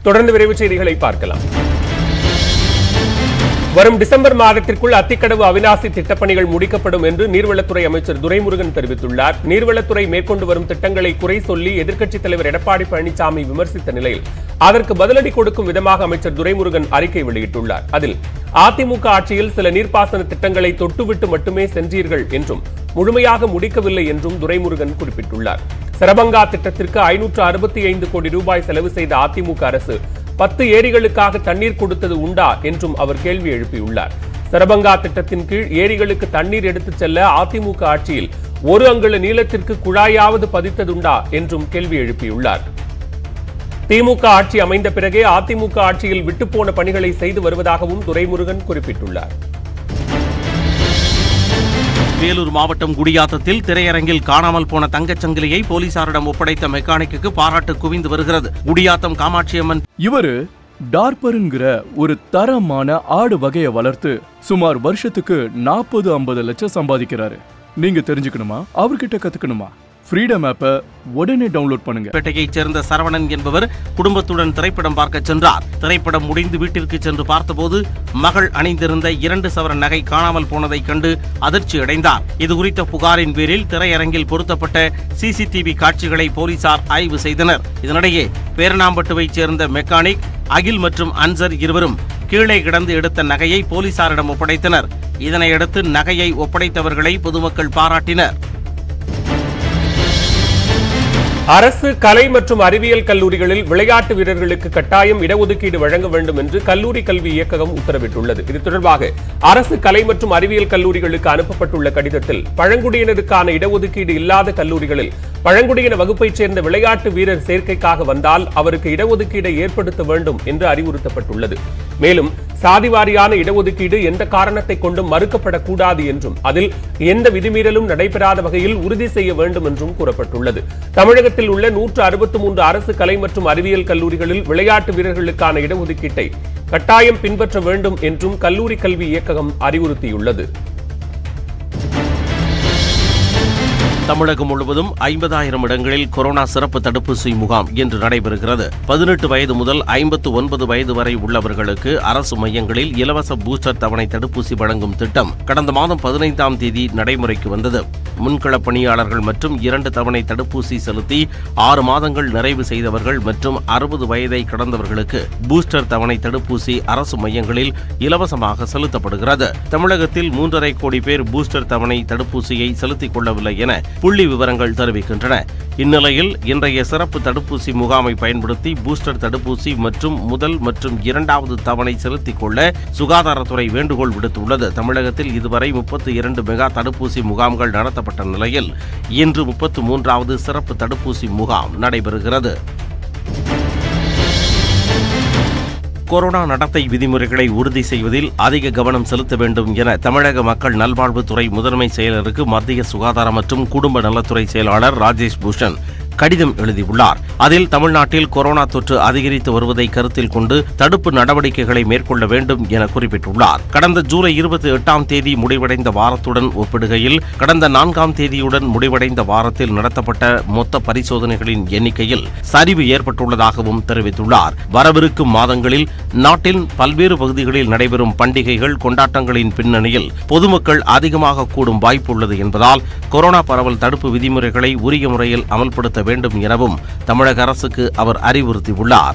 தொடர்ந்து விரைவுச் செய்திகளை பார்க்கலாம் வரும் டிசம்பர் மாதத்திற்குள் அத்திக்கடவு அவிநாசி திட்டப்பணிகள் முடிக்கப்படும் என்று நீர்வளத்துறை அமைச்சர் துரைமுருகன் தெரிவித்துள்ளார் நீர்வளத்துறை மேற்கொண்டு வரும் திட்டங்களை குறை சொல்லி எதிர்க்கட்சித் தலைவர் எடப்பாடி பழனிசாமி விமர்சித்த நிலையில் அதற்கு பதிலடி கொடுக்கும் விதமாக அமைச்சர் துரைமுருகன் அறிக்கை வெளியிட்டுள்ளார் அதில் அதிமுக ஆட்சியில் சில நீர்ப்பாசன திட்டங்களை தொட்டுவிட்டு மட்டுமே சென்றீர்கள் என்றும் முழுமையாக முடிக்கவில்லை என்றும் துரைமுருகன் குறிப்பிட்டுள்ளார் சரபங்கா திட்டத்திற்கு ஐநூற்று அறுபத்தி ஐந்து கோடி ரூபாய் செலவு செய்த அதிமுக அரசு பத்து ஏரிகளுக்காக தண்ணீர் கொடுத்தது உண்டா என்றும் அவர் கேள்வி எழுப்பியுள்ளார் சரபங்கா திட்டத்தின் கீழ் ஏரிகளுக்கு தண்ணீர் எடுத்துச் செல்ல அதிமுக ஆட்சியில் ஒரு அங்குல நீளத்திற்கு குழாயாவது பதித்ததுண்டா என்றும் கேள்வி எழுப்பியுள்ளார் திமுக ஆட்சி அமைந்த பிறகே அதிமுக ஆட்சியில் விட்டுப்போன பணிகளை செய்து வருவதாகவும் துரைமுருகன் குறிப்பிட்டுள்ளார் வேலூர் மாவட்டம் குடியாத்தத்தில் திரையரங்கில் காணாமல் போன தங்கச் சங்கிலியை போலீசாரிடம் ஒப்படைத்த மெக்கானிக்கு பாராட்டு குவிந்து வருகிறது குடியாத்தம் காமாட்சியம்மன் இவரு டார்பருங்கிற ஒரு தரமான ஆடு வகையை வளர்த்து சுமார் வருஷத்துக்கு நாற்பது ஐம்பது லட்சம் சம்பாதிக்கிறாரு நீங்க தெரிஞ்சுக்கணுமா அவர்கிட்ட கத்துக்கணுமா ஃப்ரீடம் ஆப்பை உடனே டவுன்லோட் பண்ணுங்க பேட்டையைச் சேர்ந்த சரவணன் என்பவர் குடும்பத்துடன் திரைப்படம் பார்க்க சென்றார் திரைப்படம் முடிந்து வீட்டிற்கு சென்று பார்த்தபோது மகள் அணிந்திருந்த இரண்டு சவர நகை காணாமல் போனதைக் கண்டு அதிர்ச்சி அடைந்தார் இது குறித்த புகாரின் பேரில் திரையரங்கில் பொருத்தப்பட்ட சிசிடிவி காட்சிகளை போலீசார் ஆய்வு செய்தனர் இதனிடையே பேரணாம்பட்டுவைச் சேர்ந்த மெக்கானிக் அகில் மற்றும் அன்சர் இருவரும் கீழே கிடந்து எடுத்த நகையை போலீசாரிடம் ஒப்படைத்தனர் இதனையடுத்து நகையை ஒப்படைத்தவர்களை பொதுமக்கள் பாராட்டினர் அரசு கலை மற்றும் அறிவியல் கல்லூரிகளில் விளையாட்டு வீரர்களுக்கு கட்டாயம் இடஒதுக்கீடு வழங்க வேண்டும் என்று கல்லூரி கல்வி இயக்ககம் உத்தரவிட்டுள்ளது இது தொடர்பாக அரசு கலை மற்றும் அறிவியல் கல்லூரிகளுக்கு அனுப்பப்பட்டுள்ள கடிதத்தில் பழங்குடியினருக்கான இடஒதுக்கீடு இல்லாத கல்லூரிகளில் பழங்குடியின வகுப்பைச் சேர்ந்த விளையாட்டு வீரர் சேர்க்கைக்காக வந்தால் அவருக்கு இடஒதுக்கீடை ஏற்படுத்த வேண்டும் என்று அறிவுறுத்தப்பட்டுள்ளது மேலும் சாதிவாரியான இடஒதுக்கீடு எந்த காரணத்தை கொண்டும் மறுக்கப்படக்கூடாது என்றும் அதில் எந்த விதிமீறலும் நடைபெறாத வகையில் உறுதி செய்ய வேண்டும் என்றும் கூறப்பட்டுள்ளது தமிழகத்தில் உள்ள நூற்று அறுபத்தி மூன்று அரசு கலை மற்றும் அறிவியல் கல்லூரிகளில் விளையாட்டு வீரர்களுக்கான இடஒதுக்கீட்டை கட்டாயம் பின்பற்ற வேண்டும் என்றும் கல்லூரி கல்வி இயக்ககம் அறிவுறுத்தியுள்ளது தமிழகம் முழுவதும் ஐம்பதாயிரம் இடங்களில் கொரோனா சிறப்பு தடுப்பூசி முகாம் இன்று நடைபெறுகிறது பதினெட்டு வயது முதல் ஐம்பத்து ஒன்பது வயது வரை உள்ளவர்களுக்கு அரசு மையங்களில் இலவச பூஸ்டர் தவணை தடுப்பூசி வழங்கும் திட்டம் கடந்த மாதம் பதினைந்தாம் தேதி நடைமுறைக்கு வந்தது முன்களப் பணியாளர்கள் மற்றும் இரண்டு தவணை தடுப்பூசி செலுத்தி ஆறு மாதங்கள் நிறைவு செய்தவர்கள் மற்றும் அறுபது வயதை கடந்தவர்களுக்கு பூஸ்டர் தவணை தடுப்பூசி அரசு மையங்களில் இலவசமாக செலுத்தப்படுகிறது தமிழகத்தில் மூன்றரை கோடி பேர் பூஸ்டர் தவணை தடுப்பூசியை செலுத்திக் கொள்ளவில்லை என புள்ளி விவரங்கள் தெரிவிக்கின்றன இந்நிலையில் இன்றைய சிறப்பு தடுப்பூசி முகாமை பயன்படுத்தி பூஸ்டர் தடுப்பூசி மற்றும் முதல் மற்றும் இரண்டாவது தவணை செலுத்திக் கொள்ள சுகாதாரத்துறை வேண்டுகோள் விடுத்துள்ளது தமிழகத்தில் இதுவரை முப்பத்தி இரண்டு மெகா தடுப்பூசி முகாம்கள் நடத்தப்பட்ட நிலையில் இன்று முப்பத்து மூன்றாவது சிறப்பு தடுப்பூசி முகாம் நடைபெறுகிறது கொரோனா நடத்தை விதிமுறைகளை உறுதி செய்வதில் அதிக கவனம் செலுத்த வேண்டும் என தமிழக மக்கள் நல்வாழ்வுத்துறை முதன்மை செயலருக்கு மத்திய சுகாதார மற்றும் குடும்ப நலத்துறை செயலாளர் ராஜேஷ் பூஷன் கடிதம் எழுதியுள்ளார் அதில் தமிழ்நாட்டில் கொரோனா தொற்று அதிகரித்து வருவதை கருத்தில் கொண்டு தடுப்பு நடவடிக்கைகளை மேற்கொள்ள வேண்டும் என குறிப்பிட்டுள்ளார் கடந்த ஜூலை இருபத்தி எட்டாம் தேதி முடிவடைந்த வாரத்துடன் ஒப்பிடுகையில் கடந்த நான்காம் தேதியுடன் முடிவடைந்த வாரத்தில் நடத்தப்பட்ட மொத்த பரிசோதனைகளின் எண்ணிக்கையில் சரிவு ஏற்பட்டுள்ளதாகவும் தெரிவித்துள்ளார் வரவிருக்கும் மாதங்களில் நாட்டின் பல்வேறு பகுதிகளில் நடைபெறும் பண்டிகைகள் கொண்டாட்டங்களின் பின்னணியில் பொதுமக்கள் அதிகமாக கூடும் வாய்ப்புள்ளது என்பதால் கொரோனா பரவல் தடுப்பு விதிமுறைகளை உரிய முறையில் அமல்படுத்த வேண்டும் எனவும் தமிழக அரசுக்கு அவர் அறிவுறுத்தியுள்ளார்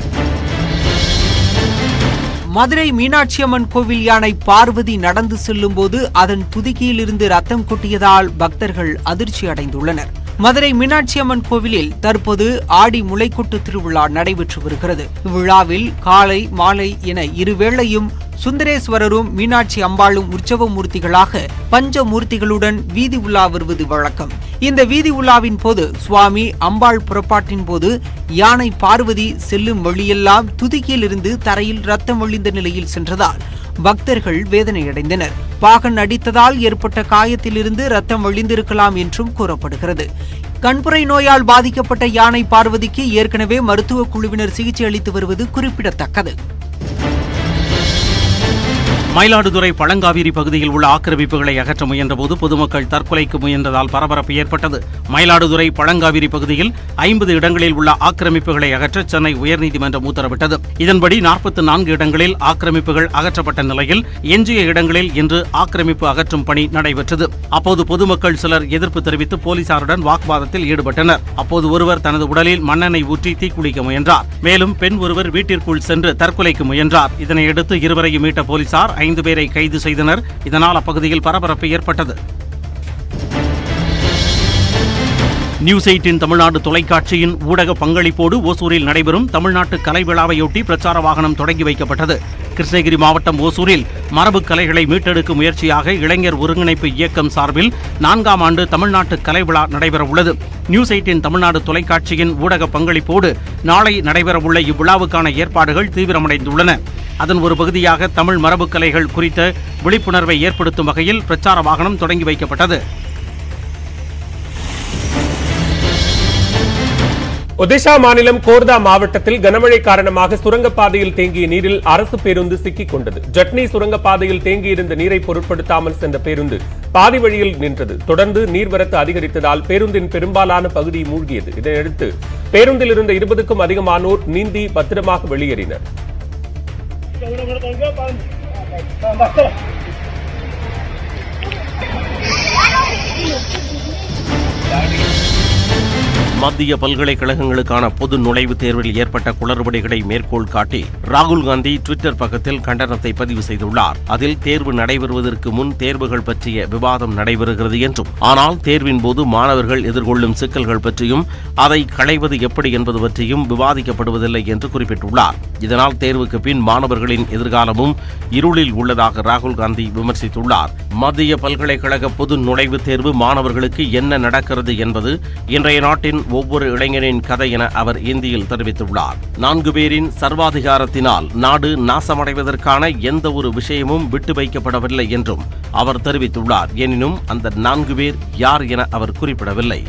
மதுரை மீனாட்சியம்மன் கோவில் யானை பார்வதி நடந்து செல்லும்போது அதன் துதிக்கையிலிருந்து ரத்தம் கொட்டியதால் பக்தர்கள் அதிர்ச்சி அடைந்துள்ளனர் மதுரை மீனாட்சியம்மன் கோவிலில் தற்போது ஆடி முளைக்கொட்டு திருவிழா நடைபெற்று வருகிறது இவ்விழாவில் காலை மாலை என இருவேளையும் சுந்தரேஸ்வரரும் மீனாட்சி அம்பாளும் உற்சவ மூர்த்திகளாக பஞ்ச மூர்த்திகளுடன் வீதி உலா வருவது வழக்கம் இந்த வீதி உலாவின் போது சுவாமி அம்பாள் புறப்பாட்டின் போது யானை பார்வதி செல்லும் வழியெல்லாம் துதிக்கியிலிருந்து தரையில் ரத்தம் வழிந்த நிலையில் சென்றதால் பக்தர்கள் வேதனையடைந்தனர் பாகன் அடித்ததால் ஏற்பட்ட காயத்திலிருந்து ரத்தம் வழிந்திருக்கலாம் என்றும் கூறப்படுகிறது கண்புரை நோயால் பாதிக்கப்பட்ட யானை பார்வதிக்கு ஏற்கனவே மருத்துவ குழுவினர் சிகிச்சை அளித்து வருவது குறிப்பிடத்தக்கது மயிலாடுதுறை பழங்காவிரி பகுதியில் உள்ள ஆக்கிரமிப்புகளை அகற்ற முயன்றபோது பொதுமக்கள் தற்கொலைக்கு முயன்றதால் பரபரப்பு ஏற்பட்டது மயிலாடுதுறை பழங்காவிரி பகுதியில் ஐம்பது இடங்களில் உள்ள ஆக்கிரமிப்புகளை அகற்ற சென்னை உயர்நீதிமன்றம் உத்தரவிட்டது இதன்படி நாற்பத்தி நான்கு இடங்களில் ஆக்கிரமிப்புகள் அகற்றப்பட்ட நிலையில் எஞ்சிய இடங்களில் இன்று ஆக்கிரமிப்பு அகற்றும் பணி நடைபெற்றது அப்போது பொதுமக்கள் சிலர் எதிர்ப்பு தெரிவித்து போலீசாருடன் வாக்குவாதத்தில் ஈடுபட்டனர் அப்போது ஒருவர் தனது உடலில் மண்ணெண்ணெய் ஊற்றி தீக்குளிக்க முயன்றார் மேலும் பெண் ஒருவர் வீட்டிற்குள் சென்று தற்கொலைக்கு முயன்றார் இதனையடுத்து இருவரையும் மீட்ட போலீசார் ஐந்து பேரை கைது செய்தனர் இதனால் அப்பகுதியில் பரபரப்பு ஏற்பட்டது நியூஸ் எயிட்டின் தமிழ்நாடு தொலைக்காட்சியின் ஊடக பங்களிப்போடு ஓசூரில் நடைபெறும் தமிழ்நாட்டு கலை விழாவையொட்டி பிரச்சார வாகனம் தொடங்கி வைக்கப்பட்டது கிருஷ்ணகிரி மாவட்டம் ஓசூரில் மரபு கலைகளை மீட்டெடுக்கும் முயற்சியாக இளைஞர் ஒருங்கிணைப்பு இயக்கம் சார்பில் நான்காம் ஆண்டு தமிழ்நாட்டு கலை விழா நடைபெற உள்ளது நியூஸ் எயிட்டின் தமிழ்நாடு தொலைக்காட்சியின் ஊடக பங்களிப்போடு நாளை நடைபெறவுள்ள இவ்விழாவுக்கான ஏற்பாடுகள் தீவிரமடைந்துள்ளன அதன் ஒரு பகுதியாக தமிழ் மரபு கலைகள் குறித்த விழிப்புணர்வை ஏற்படுத்தும் வகையில் பிரச்சார வாகனம் தொடங்கி வைக்கப்பட்டது ஒடிஷா மாநிலம் கோர்தா மாவட்டத்தில் கனமழை காரணமாக சுரங்கப்பாதையில் தேங்கிய நீரில் அரசு பேருந்து சிக்கிக் கொண்டது ஜட்னி சுரங்கப்பாதையில் தேங்கியிருந்த நீரை பொருட்படுத்தாமல் சென்ற பேருந்து பாதி வழியில் நின்றது தொடர்ந்து நீர்வரத்து அதிகரித்ததால் பேருந்தின் பெரும்பாலான பகுதி மூழ்கியது இதையடுத்து பேருந்தில் இருந்த இருபதுக்கும் அதிகமானோர் நீந்தி பத்திரமாக வெளியேறினர் மத்திய பல்கலைக்கழகங்களுக்கான பொது நுழைவுத் தேர்வில் ஏற்பட்ட குளறுபடிகளை மேற்கோள் காட்டி ராகுல் காந்தி ட்விட்டர் பக்கத்தில் கண்டனத்தை பதிவு செய்துள்ளார் அதில் தேர்வு நடைபெறுவதற்கு முன் தேர்வுகள் பற்றிய விவாதம் நடைபெறுகிறது என்றும் ஆனால் தேர்வின் போது மாணவர்கள் எதிர்கொள்ளும் சிக்கல்கள் பற்றியும் அதை களைவது எப்படி என்பது பற்றியும் விவாதிக்கப்படுவதில்லை என்று குறிப்பிட்டுள்ளார் இதனால் தேர்வுக்கு பின் மாணவர்களின் எதிர்காலமும் இருளில் உள்ளதாக ராகுல் காந்தி விமர்சித்துள்ளார் மத்திய பல்கலைக்கழக பொது நுழைவுத் தேர்வு மாணவர்களுக்கு என்ன நடக்கிறது என்பது இன்றைய நாட்டின் ஒவ்வொரு இளைஞனின் கதை என அவர் இந்தியில் தெரிவித்துள்ளார் நான்கு பேரின் சர்வாதிகாரத்தினால் நாடு நாசமடைவதற்கான எந்த ஒரு விஷயமும் விட்டு வைக்கப்படவில்லை என்றும் அவர் தெரிவித்துள்ளார் எனினும் அந்த நான்கு பேர் யார் என அவர் குறிப்பிடவில்லை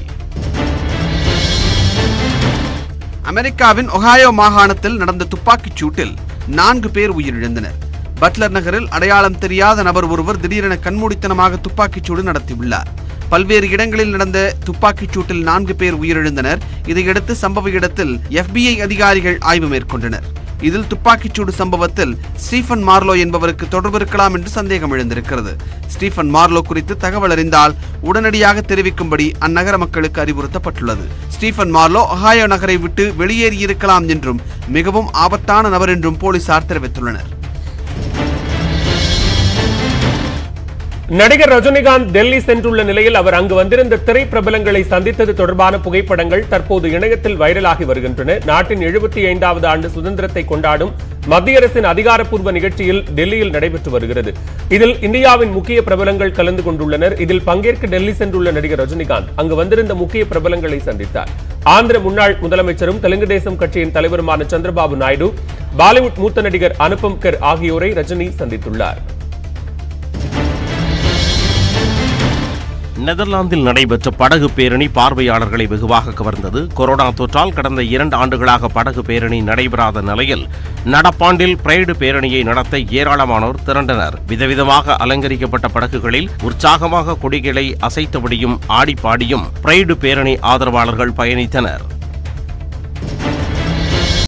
அமெரிக்காவின் ஒகாயோ மாகாணத்தில் நடந்த துப்பாக்கிச் சூட்டில் நான்கு பேர் உயிரிழந்தனர் பட்லர் நகரில் அடையாளம் தெரியாத நபர் ஒருவர் திடீரென கண்மூடித்தனமாக துப்பாக்கிச் சூடு நடத்தியுள்ளார் பல்வேறு இடங்களில் நடந்த துப்பாக்கிச் சூட்டில் நான்கு பேர் உயிரிழந்தனர் இதையடுத்து சம்பவ இடத்தில் FBI அதிகாரிகள் ஆய்வு மேற்கொண்டனர் இதில் துப்பாக்கிச்சூடு சம்பவத்தில் ஸ்டீஃபன் மார்லோ என்பவருக்கு தொடர்பு இருக்கலாம் என்று சந்தேகம் எழுந்திருக்கிறது ஸ்டீஃபன் மார்லோ குறித்து தகவல் அறிந்தால் உடனடியாக தெரிவிக்கும்படி அந்நகர மக்களுக்கு அறிவுறுத்தப்பட்டுள்ளது ஸ்டீஃபன் மார்லோ ஒஹாயோ நகரை விட்டு வெளியேறியிருக்கலாம் என்றும் மிகவும் ஆபத்தான நபர் என்றும் போலீசார் தெரிவித்துள்ளனர் நடிகர் ரஜினிகாந்த் டெல்லி சென்றுள்ள நிலையில் அவர் அங்கு வந்திருந்த திரைப்பிரபலங்களை சந்தித்தது தொடர்பான புகைப்படங்கள் தற்போது இணையத்தில் வைரலாகி வருகின்றன நாட்டின் எழுபத்தி ஐந்தாவது ஆண்டு சுதந்திரத்தை கொண்டாடும் மத்திய அரசின் அதிகாரப்பூர்வ நிகழ்ச்சியில் டெல்லியில் நடைபெற்று வருகிறது இதில் இந்தியாவின் முக்கிய பிரபலங்கள் கலந்து கொண்டுள்ளனர் இதில் பங்கேற்க டெல்லி சென்றுள்ள நடிகர் ரஜினிகாந்த் அங்கு வந்திருந்த முக்கிய பிரபலங்களை சந்தித்தார் ஆந்திர முன்னாள் முதலமைச்சரும் தெலுங்கு தேசம் கட்சியின் தலைவருமான சந்திரபாபு நாயுடு பாலிவுட் மூத்த நடிகர் அனுபம் கர் ஆகியோரை ரஜினி சந்தித்துள்ளார் நெதர்லாந்தில் நடைபெற்ற படகு பேரணி பார்வையாளர்களை வெகுவாக கவர்ந்தது கொரோனா தொற்றால் கடந்த இரண்டு ஆண்டுகளாக படகு பேரணி நடைபெறாத நிலையில் நடப்பாண்டில் பிரைடு பேரணியை நடத்த ஏராளமானோர் திரண்டனர் விதவிதமாக அலங்கரிக்கப்பட்ட படகுகளில் உற்சாகமாக கொடிகளை அசைத்தபடியும் ஆடிப்பாடியும் பிரைடு பேரணி ஆதரவாளர்கள் பயணித்தனர்